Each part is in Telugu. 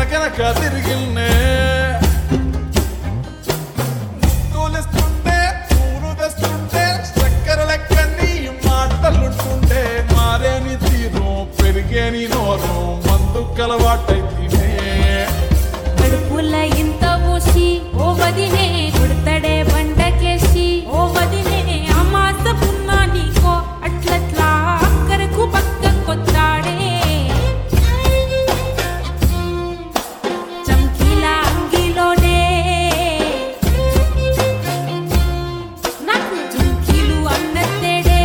వెనక తిరిగిల్నే తూలిస్తుంటే పూలు తెస్తుంటే చక్కెర లెక్క నీ మాటలుంటుండే మారేని తీరు పెరిగేని నోరు మందు కలవాటైతేనే కడుపుల ఇంత ఊసి ఓ వదినే కొడతడే బండకేసి ఓ వదినే అమాస పున్నా నీకో అట్లట్లా అక్కరకు పక్క కొత్తాడే చంకీలా అంగిలోనే నాకు జుంకీలు అన్నత్తేడే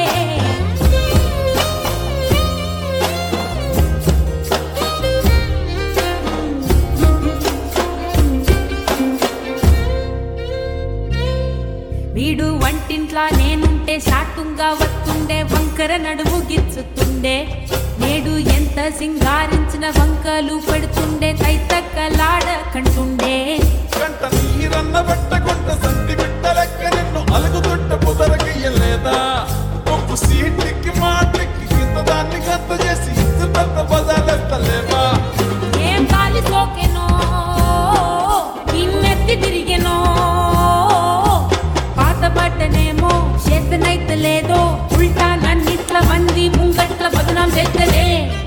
వీడు వంటింట్లా నేనుంటే శాటుంగా వస్తుండే వంకర నడుము గిచ్చుతుండే నేడు ఎంత సింగారించిన వంకలు పెడుతుండే తైతక్కలాడ కంటుండే కంట నీరన్న బట్టకుంట సంతి బిడ్డ లెక్క నిన్ను అలుగుతుంట పొదరకయ్యలేదా ఒప్పు సీటికి మాటకి ఇంత దాన్ని గంత చేసి ఇంత పెద్ద బజార్లెత్తలేవా ఏం గాలి సోకెనో ఇన్నెత్తి తిరిగెనో పాత బట్టనేమో చేతనైతే లేదో ఉల్టా నన్నిట్ల మంది ముంగట్ల బదనాం చేస్తలే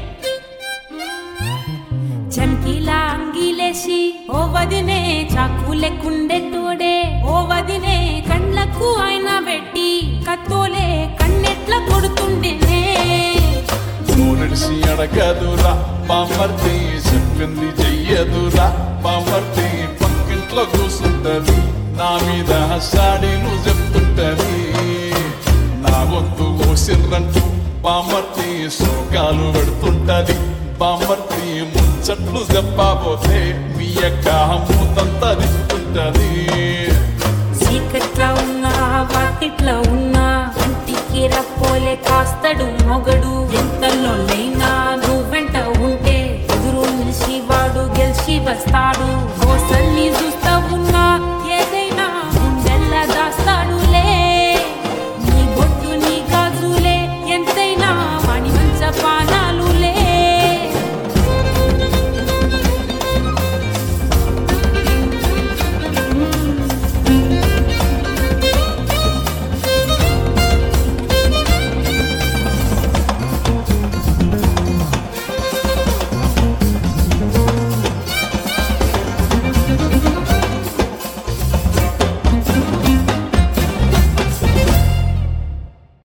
చమ్కీలా అంగీలేసి ఓ వదినే చాకు లెక్కుండే తోడే ఓ వదినే కళ్ళకు ఆయన పెట్టి కత్తోలే కన్నెట్ల కొడుతుండేనే నూనెడిసి అడగదురా బామర్తి చెప్పింది చెయ్యదురా బామర్తి పక్కింట్లో కూసుంటది నా మీద సాడి నువ్వు చెప్తుంటది నా గొంతు కోసిర్రంటూ బామర్తి శోకాలు పెడుతుంటది బామర్తి ముచ్చట్లు చెప్పబోతే మీ యొక్క మూతంతా దిక్కుంటది చీకట్లా ఉన్నా వాకిట్లా ఉన్నా ఇంటికి రప్పోలే కాస్తడు మొగడు ఎంతలో